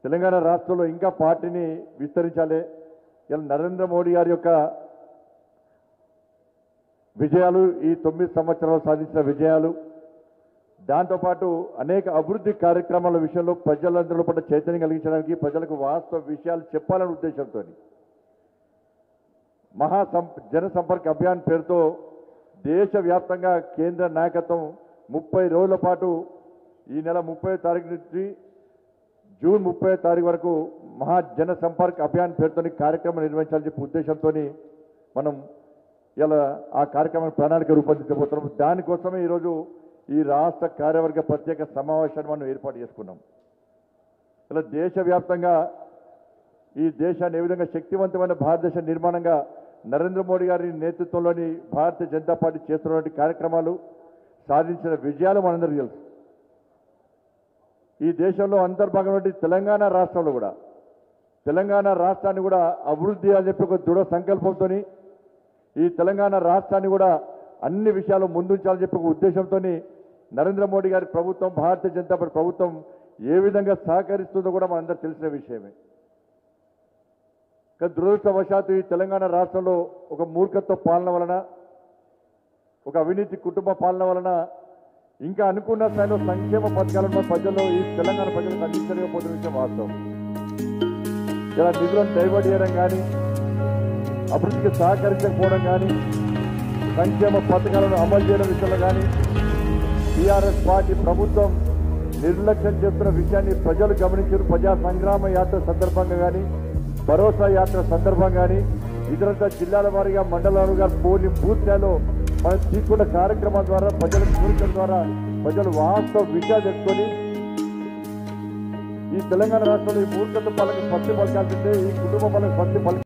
తెలంగాణ రాష్ట్రంలో ఇంకా పార్టీని విస్తరించాలి ఇలా నరేంద్ర మోడీ గారి యొక్క విజయాలు ఈ తొమ్మిది సంవత్సరాలు సాధించిన విజయాలు దాంతోపాటు అనేక అభివృద్ధి కార్యక్రమాల విషయంలో ప్రజలందరిలో పట్ల చైతన్యం కలిగించడానికి ప్రజలకు వాస్తవ విషయాలు చెప్పాలనే ఉద్దేశంతో మహా సం జన సంపర్క్ అభియాన్ పేరుతో దేశవ్యాప్తంగా కేంద్ర నాయకత్వం ముప్పై రోజుల పాటు ఈ నెల ముప్పై తారీఖు నుంచి జూన్ ముప్పై తారీఖు వరకు మహా జన సంపర్క్ అభియాన్ పేరుతోని కార్యక్రమం నిర్వహించాలని చెప్పి ఉద్దేశంతో మనం ఇలా ఆ కార్యక్రమం ప్రణాళిక రూపొందించబోతున్నాం దానికోసమే ఈరోజు ఈ రాష్ట్ర కార్యవర్గ ప్రత్యేక సమావేశాన్ని మనం ఏర్పాటు చేసుకున్నాం ఇలా దేశవ్యాప్తంగా ఈ దేశాన్ని ఏ విధంగా శక్తివంతమైన భారతదేశ నిర్మాణంగా నరేంద్ర మోడీ గారి నేతృత్వంలోని భారతీయ జనతా పార్టీ చేస్తున్నటువంటి కార్యక్రమాలు సాధించిన విజయాలు మనందరికీ తెలుసు ఈ దేశంలో అంతర్భాగం తెలంగాణ రాష్ట్రంలో కూడా తెలంగాణ రాష్ట్రాన్ని కూడా అభివృద్ధి అని చెప్పి ఒక దృఢ సంకల్పంతో ఈ తెలంగాణ రాష్ట్రాన్ని కూడా అన్ని విషయాలు ముందుంచాలని చెప్పి ఒక ఉద్దేశంతో నరేంద్ర మోడీ గారి ప్రభుత్వం భారతీయ జనతా పార్టీ ప్రభుత్వం ఏ విధంగా సహకరిస్తుందో కూడా మనందరూ తెలిసిన విషయమే కానీ దురదృష్టవశాత్తు ఈ తెలంగాణ రాష్ట్రంలో ఒక మూర్ఖత్వ పాలన వలన ఒక అవినీతి కుటుంబ పాలన వలన ఇంకా అనుకున్న స్థాయిలో సంక్షేమ పథకాలను ప్రజల్లో ఈ తెలంగాణ ప్రజలకు అందించలేకపోతున్న విషయం వాస్తవం ఇలా నిధులను డైవర్ట్ చేయడం కానీ అభివృద్ధికి సహకరించకపోవడం కానీ సంక్షేమ పథకాలను అమలు చేయడం విషయంలో కానీ టీఆర్ఎస్ పార్టీ ప్రభుత్వం నిర్లక్ష్యం చేస్తున్న విషయాన్ని ప్రజలు గమనించారు ప్రజా సంగ్రామ యాత్ర సందర్భంగా కానీ భరోసా యాత్ర సందర్భంగా కానీ ఇతరత్ర జిల్లాల వారీగా మండలాలుగా పోలింగ్ బూత్ స్థాయిలో మనం తీసుకున్న కార్యక్రమాల ద్వారా ప్రజలకు చూడటం ద్వారా ప్రజలు వాస్తవ విషయాలు తెలుసుకొని ఈ తెలంగాణ రాష్ట్రంలో ఈ మూర్ఖత్వ పాలన స్వస్తి పలకాల్సిందే ఈ కుటుంబ పాలన స్వస్తి పలక